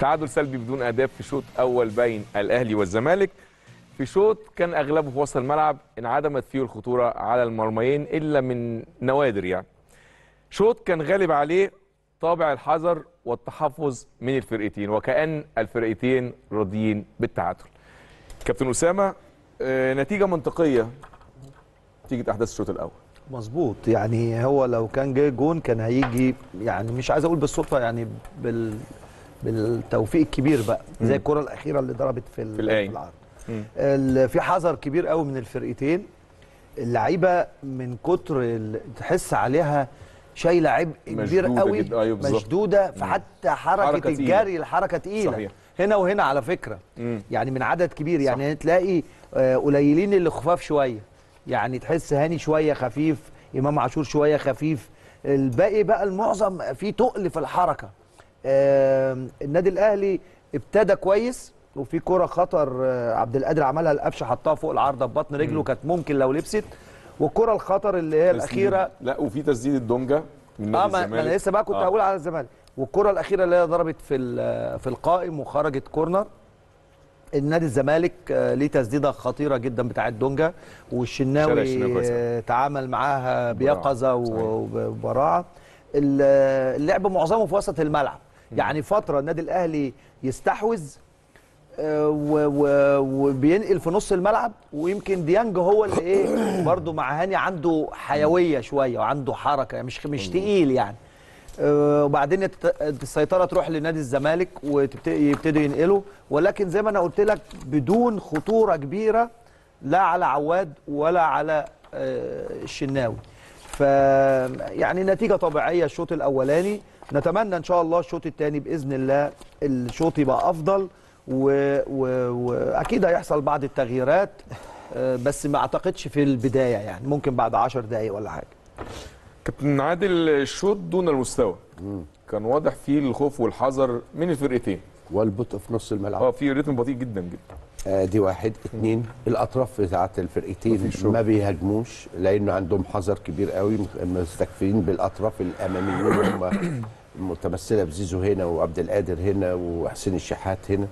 تعادل سلبي بدون اهداف في شوط اول بين الاهلي والزمالك في شوط كان اغلبه في وسط الملعب انعدمت فيه الخطوره على المرميين الا من نوادر يعني شوط كان غالب عليه طابع الحذر والتحفظ من الفرقتين وكأن الفرقتين راضيين بالتعادل كابتن أسامة آه، نتيجة منطقية نتيجة أحداث الشوط الأول مظبوط يعني هو لو كان جاي جون كان هيجي يعني مش عايز اقول بالصدفه يعني بال بالتوفيق الكبير بقى زي الكره الاخيره اللي ضربت في, ال- في الآين. العرض مم. ال- في حذر كبير قوي من الفرقتين اللعيبه من كتر ال- تحس عليها شايله عبء كبير مشدودة قوي جدا، أيوة بالظبط. مشدوده فحتى حركه, حركة تقيلة. الجري الحركه تقيله صحيح. هنا وهنا على فكره مم. يعني من عدد كبير يعني تلاقي آه، قليلين اللي خفاف شويه يعني تحس هاني شويه خفيف امام عاشور شويه خفيف الباقي بقى المعظم في تقل في الحركه آم، النادي الاهلي ابتدى كويس وفي كره خطر آه، عبد القادر عملها القفشه حطها فوق العارضه ببطن رجله كانت ممكن لو لبست والكره الخطر اللي هي الاخيره لا وفي تسديد الدونجا من اه نادي ما ما انا الزمالك لسه بقى كنت آه. هقول على الزمالك والكره الاخيره اللي هي ضربت في ال- في القائم وخرجت كورنر النادي الزمالك آه، ليه تسديده خطيره جدا بتاعت دونجا شارع والشناوي الشناوي كويس أوي. آه، تعامل معاها براعة. بيقظه صحيح. و- وبراعه ال- آه، اللعب معظمه في وسط الملعب يعني فتره النادي الاهلي يستحوذ آه، و- و- وبينقل في نص الملعب ويمكن ديانج هو اللي ايه برضه مع هاني عنده حيويه شويه وعنده حركه يعني مش مش تقيل يعني آه، وبعدين الت- السيطره تروح لنادي الزمالك ويبتدوا ينقلوا ولكن زي ما انا قلت لك بدون خطوره كبيره لا على عواد ولا على آه، الشناوي ف يعني نتيجه طبيعيه الشوط الاولاني نتمنى ان شاء الله الشوط الثاني باذن الله الشوط يبقى افضل و- و- واكيد هيحصل بعض التغييرات آه، بس ما اعتقدش في البدايه يعني ممكن بعد 10 دقائق ولا حاجه كابتن عادل الشوط دون المستوى كان واضح فيه الخوف والحذر من الفرقتين والبطء في نص الملعب اه في رتم بطيء جدا جدا آه دي واحد اتنين الاطراف بتاعت الفرقتين مفيش شغل. ما بيهاجموش لانه عندهم حذر كبير قوي مستكفين بالاطراف الاماميين هم متمثله بزيزو هنا وعبد القادر هنا وحسين الشحات هنا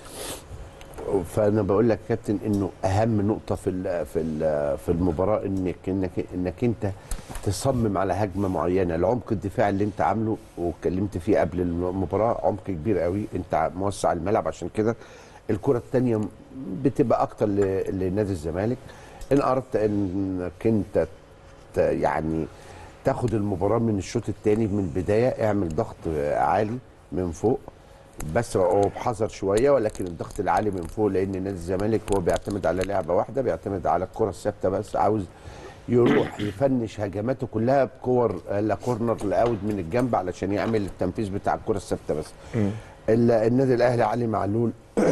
فانا بقول لك يا كابتن انه اهم نقطه في ال في ال في المباراه انك انك انك انت تصمم على هجمه معينه العمق الدفاعي اللي انت عامله واتكلمت فيه قبل المباراه عمق كبير قوي انت موسع الملعب عشان كده الكره الثانيه بتبقى اكتر ل- لنادي الزمالك ان اردت انك انت ت- يعني تاخد المباراه من الشوط الثاني من البدايه اعمل ضغط عالي من فوق بس هو بحذر شويه ولكن الضغط العالي من فوق لان نادي الزمالك هو بيعتمد على لعبه واحده بيعتمد على الكره الثابته بس عاوز يروح يفنش هجماته كلها بكور لا كورنر لا اوت من الجنب علشان يعمل التنفيذ بتاع الكره الثابته بس ال- النادي الاهلي علي معلول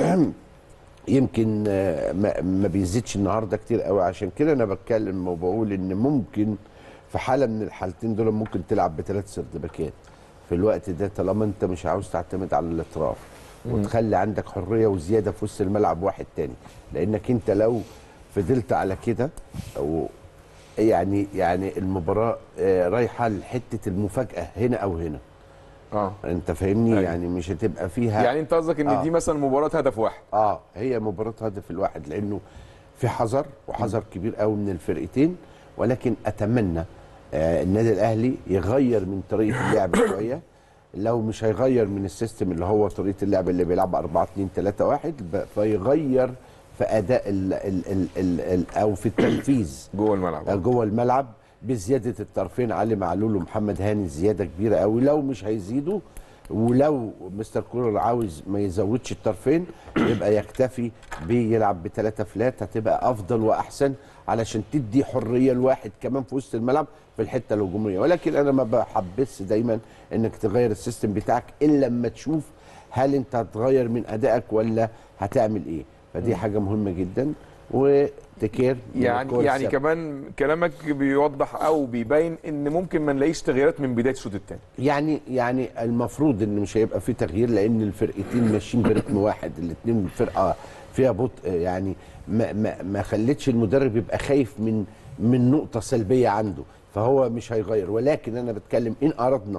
يمكن آه، ما, ما بيزيدش النهارده كتير قوي عشان كده انا بتكلم وبقول ان ممكن في حاله من الحالتين دول ممكن تلعب بثلاث سردباكات في الوقت ده طالما انت مش عاوز تعتمد على الاطراف وتخلي عندك حريه وزياده في وسط الملعب واحد تاني لانك انت لو فضلت على كده او يعني يعني المباراه آه، رايحه لحته المفاجاه هنا او هنا اه انت فاهمني أيوة. يعني مش هتبقى فيها يعني انت قصدك ان آه. دي مثلا مباراه هدف واحد اه هي مباراه هدف الواحد لانه في حذر وحذر كبير قوي من الفرقتين ولكن اتمنى آه النادي الاهلي يغير من طريقه اللعب شويه لو مش هيغير من السيستم اللي هو طريقه اللعب اللي بيلعب 4 2 3 1 ب- فيغير في اداء ال ال ال ال ال او في التنفيذ جوه الملعب جوه الملعب بزياده الطرفين علي معلول ومحمد هاني زياده كبيره قوي لو مش هيزيدوا ولو مستر كولر عاوز ما يزودش الطرفين يبقى يكتفي بيلعب بثلاثه فلات هتبقى افضل واحسن علشان تدي حريه لواحد كمان في وسط الملعب في الحته الهجوميه ولكن انا ما بحبس دايما انك تغير السيستم بتاعك الا لما تشوف هل انت هتغير من ادائك ولا هتعمل ايه فدي حاجه مهمه جدا وتكير من يعني الكور يعني الثابتة. كمان كلامك بيوضح او بيبين ان ممكن ما نلاقيش تغييرات من بدايه الشوط الثاني يعني يعني المفروض ان مش هيبقى في تغيير لان الفرقتين ماشيين برتم واحد الاثنين فرقه فيها بطء يعني ما ما ما خلتش المدرب يبقى خايف من من نقطه سلبيه عنده فهو مش هيغير ولكن انا بتكلم ان اردنا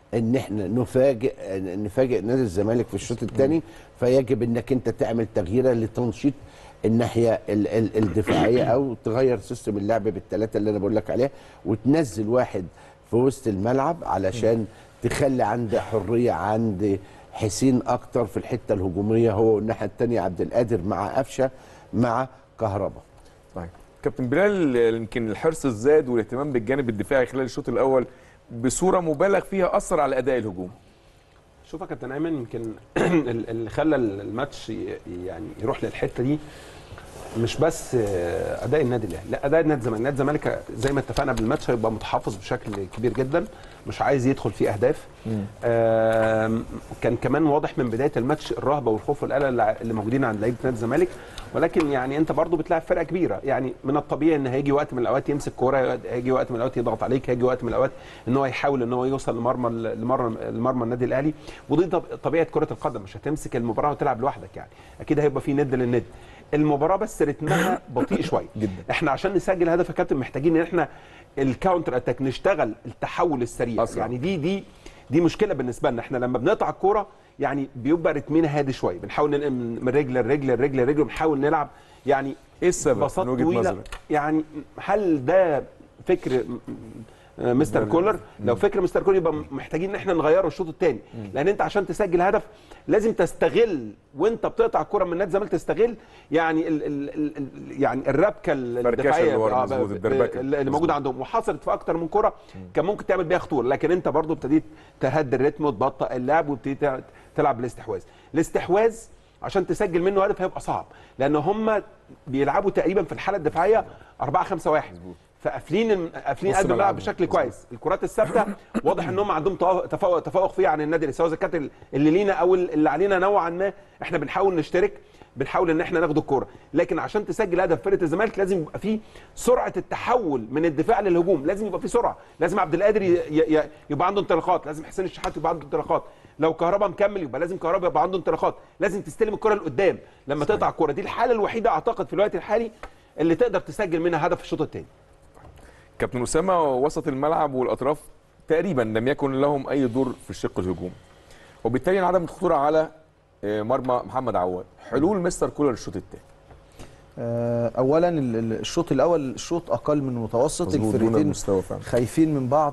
ان احنا نفاجئ نفاجئ نادي الزمالك في الشوط الثاني فيجب انك انت تعمل تغييره لتنشيط الناحيه ال- ال- الدفاعيه او تغير سيستم اللعب بالثلاثه اللي انا بقول لك عليها وتنزل واحد في وسط الملعب علشان تخلي عند حريه عند حسين اكتر في الحته الهجوميه هو والناحيه الثانيه عبد القادر مع قفشه مع كهربا طيب كابتن بلال يمكن الحرص الزاد والاهتمام بالجانب الدفاعي خلال الشوط الاول بصوره مبالغ فيها اثر على اداء الهجوم شوف يا كابتن ايمن يمكن ال- اللي خلى الماتش ي- يعني يروح للحته دي مش بس آه، اداء النادي الاهلي لا اداء نادي الزمالك نادي الزمالك زي ما اتفقنا بالماتش هيبقى متحفظ بشكل كبير جدا مش عايز يدخل فيه اهداف آم، كان كمان واضح من بدايه الماتش الرهبه والخوف والقلق اللي اللي موجودين عند لعيبه نادي الزمالك ولكن يعني انت برضو بتلعب فرقه كبيره يعني من الطبيعي ان هيجي وقت من الاوقات يمسك كوره هيجي وقت من الاوقات يضغط عليك هيجي وقت من الاوقات ان هو يحاول ان هو يوصل لمرمى لمرمى لمرمى النادي الاهلي ودي طب- طبيعه كره القدم مش هتمسك المباراه وتلعب لوحدك يعني اكيد هيبقى في ند للند المباراه بس رتمها بطيء شويه جدا. احنا عشان نسجل هدف يا كابتن محتاجين ان احنا الكاونتر اتاك نشتغل التحول السريع أسرع. يعني دي دي دي مشكله بالنسبه لنا احنا لما بنقطع الكوره يعني بيبقى رتمنا هادي شويه بنحاول ننقل من من رجل لرجل لرجل لرجل بنحاول نلعب يعني ايه السبب باصات من وجهه طويله نظرك؟ يعني هل ده فكر م- م- مستر كولر لو فكر مستر كولر يبقى محتاجين ان احنا نغيره الشوط الثاني لان انت عشان تسجل هدف لازم تستغل وانت بتقطع الكره من نادي الزمالك تستغل يعني ال ال ال ال- يعني الربكه الفركشة اللي ورا، آه، مظبوط، ب- الدربكة. اللي مظبوط. موجوده عندهم وحصلت في اكتر من كره كان ممكن تعمل بيها خطوره لكن انت برضو ابتديت تهدي الريتم وتبطئ اللعب وابتديت تع- تلعب بالاستحواذ الاستحواذ عشان تسجل منه هدف هيبقى صعب لان هم بيلعبوا تقريبا في الحاله الدفاعيه 4 5 1 فقافلين قافلين نص قلب الملعب ملعبهم. بشكل مظبوط. كويس الكرات الثابته واضح ان هم عندهم تفوق- تفوق تفوق فيها عن النادي سواء اذا كانت اللي لينا او اللي علينا نوعا ما احنا بنحاول نشترك بنحاول ان احنا ناخد الكوره لكن عشان تسجل هدف فرقه الزمالك لازم يبقى فيه سرعه التحول من الدفاع للهجوم لازم يبقى فيه سرعه لازم عبد القادر ي- ي- ي- يبقى عنده انطلاقات لازم حسين الشحات يبقى عنده انطلاقات لو كهربا مكمل يبقى لازم كهربا يبقى عنده انطلاقات لازم تستلم الكره لقدام لما تقطع الكره دي الحاله الوحيده اعتقد في الوقت الحالي اللي تقدر تسجل منها هدف في الشوط الثاني كابتن اسامه وسط الملعب والاطراف تقريبا لم يكن لهم اي دور في الشق الهجومي وبالتالي انعدم الخطوره على آه، مرمى محمد عواد حلول مستر كولر الشوط الثاني آه، اولا ال- ال- الشوط الاول الشوط اقل من المتوسط مظبوط، دون الفرقتين المستوى فعلا. خايفين من بعض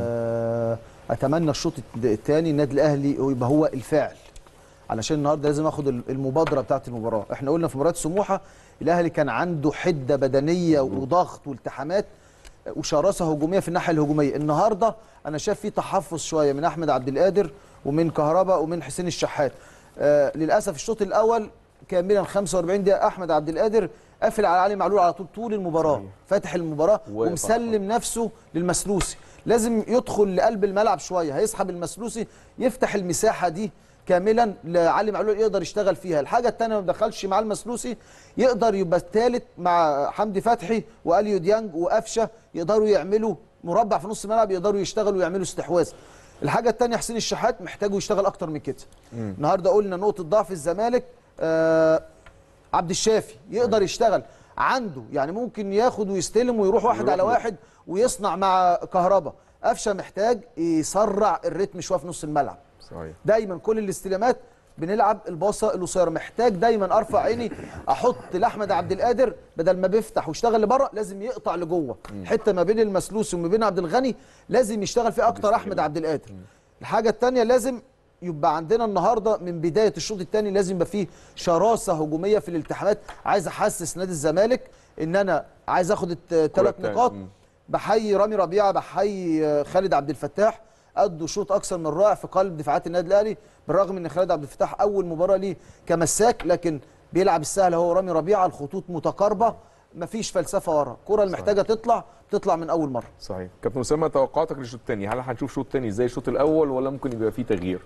آه، اتمنى الشوط الثاني النادي الاهلي هو يبقى هو الفاعل علشان النهارده لازم اخد ال- المبادره بتاعه المباراه احنا قلنا في مباراه سموحه الاهلي كان عنده حده بدنيه وضغط والتحامات وشراسه هجوميه في الناحيه الهجوميه النهارده انا شايف في تحفظ شويه من احمد عبد القادر ومن كهربا ومن حسين الشحات آه للاسف الشوط الاول كاملا 45 دقيقه احمد عبد القادر قافل على علي معلول على طول طول المباراه فاتح المباراه واقف ومسلم نفسه للمسلوسي لازم يدخل لقلب الملعب شويه هيسحب المسلوسي يفتح المساحه دي كاملا لعلي معلول يقدر يشتغل فيها الحاجه الثانيه ما دخلش مع المسلوسي يقدر يبقى الثالث مع حمدي فتحي واليو ديانج وقفشه يقدروا يعملوا مربع في نص الملعب يقدروا يشتغلوا ويعملوا استحواذ الحاجه الثانيه حسين الشحات محتاجه يشتغل اكتر من كده النهارده قلنا نقطه ضعف الزمالك آه عبد الشافي يقدر يشتغل عنده يعني ممكن ياخد ويستلم ويروح واحد على واحد ويصنع مع كهربا قفشه محتاج يسرع الريتم شويه في نص الملعب صحيح دايما كل الاستلامات بنلعب الباصه القصيره محتاج دايما ارفع عيني احط لاحمد عبد القادر بدل ما بيفتح ويشتغل لبره لازم يقطع لجوه حته ما بين المسلوسي وما بين عبد الغني لازم يشتغل فيها اكتر احمد عبد القادر الحاجه الثانيه لازم يبقى عندنا النهارده من بدايه الشوط الثاني لازم يبقى فيه شراسه هجوميه في الالتحامات عايز احسس نادي الزمالك ان انا عايز اخد الثلاث التانية. نقاط مم. بحيي رامي ربيعه بحيي آه، خالد عبد الفتاح ادوا شوط اكثر من رائع في قلب دفاعات النادي الاهلي بالرغم ان خالد عبد الفتاح اول مباراه ليه كمساك لكن بيلعب السهل هو رامي ربيعه الخطوط متقاربه مفيش فلسفه ورا الكره المحتاجه تطلع تطلع من اول مره صحيح كابتن اسامه توقعاتك للشوط الثاني هل هنشوف شوط ثاني زي الشوط الاول ولا ممكن يبقى فيه تغيير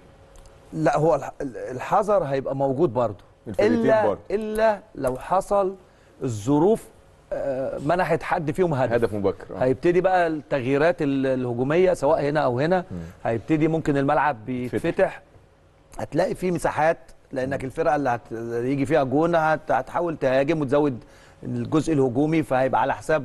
لا هو الح- الحذر هيبقى موجود برضه الفرقتين الا برضه. الا لو حصل الظروف آه، منحت حد فيهم هدف, هدف مبكر آه. هيبتدي بقى التغييرات ال- الهجوميه سواء هنا او هنا هيبتدي ممكن الملعب بيتفتح هتلاقي فيه مساحات لانك الفرقه اللي هت- اللي يجي فيها جون هت- هتحاول تهاجم وتزود الجزء الهجومي فهيبقى على حساب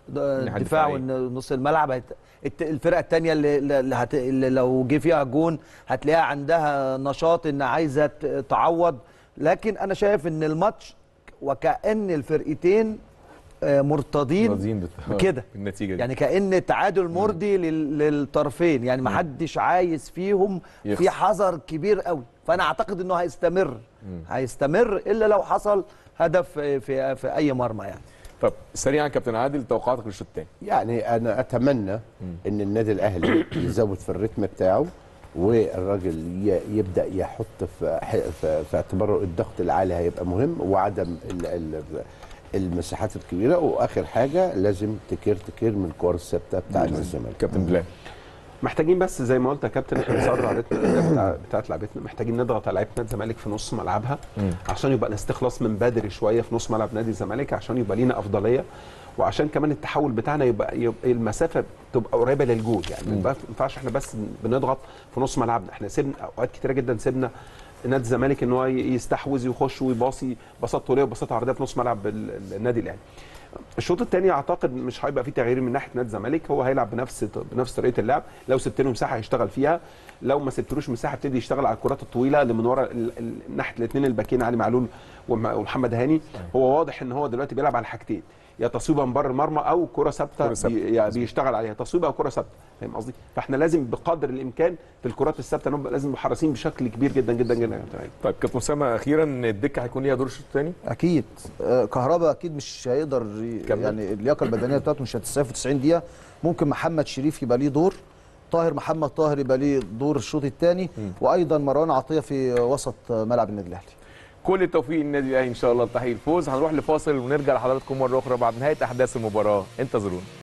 الناحية الدفاع الدفاعية. ونص الملعب هت... الت- الفرقه الثانيه اللي, اللي, هت... اللي لو جه فيها جون هتلاقيها عندها نشاط ان عايزه ت- تعوض لكن انا شايف ان الماتش وكأن الفرقتين آه، مرتضين راضيين بت- بكده بالنتيجه دي يعني كأن تعادل مرضي لل... للطرفين يعني ما حدش عايز فيهم يخسر. في حذر كبير قوي فانا اعتقد انه هيستمر هيستمر الا لو حصل هدف في في, في اي مرمى يعني طب سريعا كابتن عادل توقعاتك للشوط الثاني يعني انا اتمنى ان النادي الاهلي يزود في الريتم بتاعه والراجل ي- يبدا يحط في ح- في, في اعتباره الضغط العالي هيبقى مهم وعدم ال ال المساحات الكبيره واخر حاجه لازم تكير تكير من الكور الثابته بتاع نادي الزمالك كابتن بلال محتاجين بس زي ما قلت يا كابتن احنا نصر على الريتم بتاع بتاعت لعبتنا محتاجين نضغط على لعيبه نادي الزمالك في نص ملعبها عشان يبقى الاستخلاص من بدري شويه في نص ملعب نادي الزمالك عشان يبقى لينا افضليه وعشان كمان التحول بتاعنا يبقى, يبقى المسافه تبقى قريبه للجول يعني ما ينفع- ما ينفعش احنا بس بنضغط في نص ملعبنا احنا سيبنا اوقات كتيره جدا سيبنا نادي الزمالك ان هو يستحوذ ويخش ويباصي باصات طوليه وباصات عرضيه في نص ملعب ال- ال- النادي الاهلي الشوط الثاني اعتقد مش هيبقى فيه تغيير من ناحيه نادي الزمالك هو هيلعب بنفس بنفس طريقه اللعب لو سبت له مساحه هيشتغل فيها لو ما سبتلوش مساحه ابتدي يشتغل على الكرات الطويله اللي من ورا ال- ال- ناحيه الاثنين الباكين علي معلول وم- ومحمد هاني هو واضح ان هو دلوقتي بيلعب على حاجتين يا تصويبه من بره المرمى او كره ثابته كرة ثابتة. بي- يعني بيشتغل عليها تصويبه او كره ثابته فاهم قصدي فاحنا لازم بقدر الامكان في الكرات الثابته نبقى لازم نبقى حريصين بشكل كبير جدا جدا جدا تمام طيب كابتن اسامه اخيرا الدكه هيكون ليها دور الشوط الثاني اكيد آه، كهربا اكيد مش هيقدر ي- كمل. يعني اللياقه البدنيه بتاعته مش هتستوعب في 90 دقيقه ممكن محمد شريف يبقى ليه دور طاهر محمد طاهر يبقى ليه دور الشوط الثاني وايضا مروان عطيه في وسط ملعب النادي الاهلي كل التوفيق للنادي الاهلي ان شاء الله لتحقيق الفوز هنروح لفاصل ونرجع لحضراتكم مره اخرى بعد نهايه احداث المباراه انتظرونا